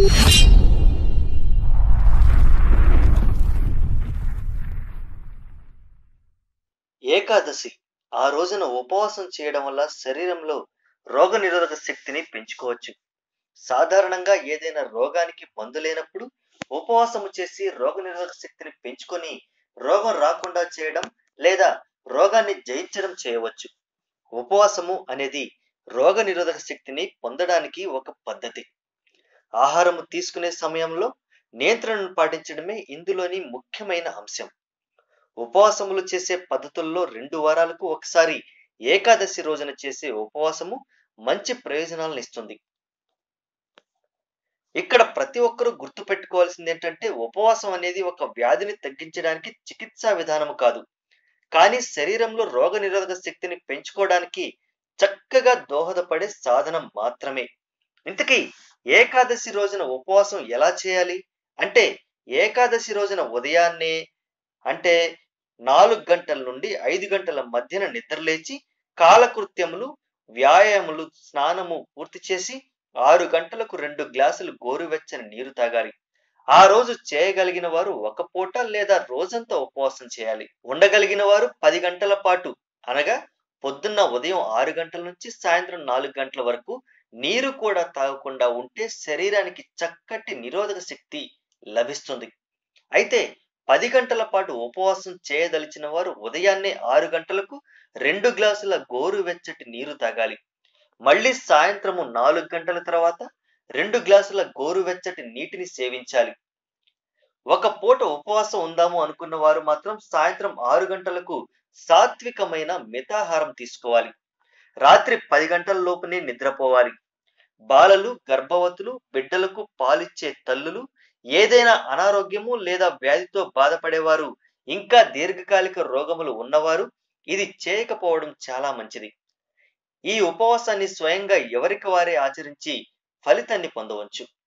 ఏకాదశి ఆ రోజున ఉపవాసం చేయడం వల్ల శరీరంలో రోగనిరోధక శక్తిని పెంచుకోవచ్చు సాధారణంగా ఏదైనా రోగానికి మందు లేనప్పుడు ఉపవాసము చేసి రోగనిరోధక శక్తిని పెంచుకొని రోగం రాకుండా చేయడం లేదా రోగాన్ని జయించడం చేయవచ్చు ఉపవాసము అనేది రోగనిరోధక శక్తిని పొందడానికి ఒక పద్ధతి ఆహారము తీసుకునే సమయంలో నియంత్రణను పాటించడమే ఇందులోని ముఖ్యమైన అంశం ఉపవాసములు చేసే పద్ధతుల్లో రెండు వారాలకు ఒకసారి ఏకాదశి రోజున చేసే ఉపవాసము మంచి ప్రయోజనాలను ఇస్తుంది ఇక్కడ ప్రతి ఒక్కరూ గుర్తుపెట్టుకోవాల్సింది ఏంటంటే ఉపవాసం అనేది ఒక వ్యాధిని తగ్గించడానికి చికిత్సా విధానము కాదు కానీ శరీరంలో రోగ నిరోధక శక్తిని పెంచుకోవడానికి చక్కగా దోహదపడే సాధనం మాత్రమే ఇంతకీ ఏకాదశి రోజున ఉపవాసం ఎలా చేయాలి అంటే ఏకాదశి రోజున ఉదయాన్నే అంటే నాలుగు గంటల నుండి ఐదు గంటల మధ్యన నిద్రలేచి కాలకృత్యములు వ్యాయాములు స్నానము పూర్తి చేసి ఆరు గంటలకు రెండు గ్లాసులు గోరువెచ్చని నీరు తాగాలి ఆ రోజు చేయగలిగిన వారు ఒక పూట లేదా రోజంతా ఉపవాసం చేయాలి ఉండగలిగిన వారు పది గంటల పాటు అనగా పొద్దున్న ఉదయం ఆరు గంటల నుంచి సాయంత్రం నాలుగు గంటల వరకు నీరు కూడా తాగకుండా ఉంటే శరీరానికి చక్కటి నిరోధక శక్తి లభిస్తుంది అయితే పది గంటల పాటు ఉపవాసం చేయదలిచిన వారు ఉదయాన్నే ఆరు గంటలకు రెండు గ్లాసుల గోరువెచ్చటి నీరు తాగాలి మళ్ళీ సాయంత్రము నాలుగు గంటల తర్వాత రెండు గ్లాసుల గోరువెచ్చటి నీటిని సేవించాలి ఒక పూట ఉపవాసం ఉందాము అనుకున్న వారు మాత్రం సాయంత్రం ఆరు గంటలకు సాత్వికమైన మితాహారం తీసుకోవాలి రాత్రి పది గంటల లోపునే నిద్రపోవాలి బాలలు గర్భవతులు బిడ్డలకు పాలిచ్చే తల్లులు ఏదైనా అనారోగ్యము లేదా వ్యాధితో బాధపడేవారు ఇంకా దీర్ఘకాలిక రోగములు ఉన్నవారు ఇది చేయకపోవడం చాలా మంచిది ఈ ఉపవాసాన్ని స్వయంగా ఎవరికి వారే ఆచరించి ఫలితాన్ని పొందవచ్చు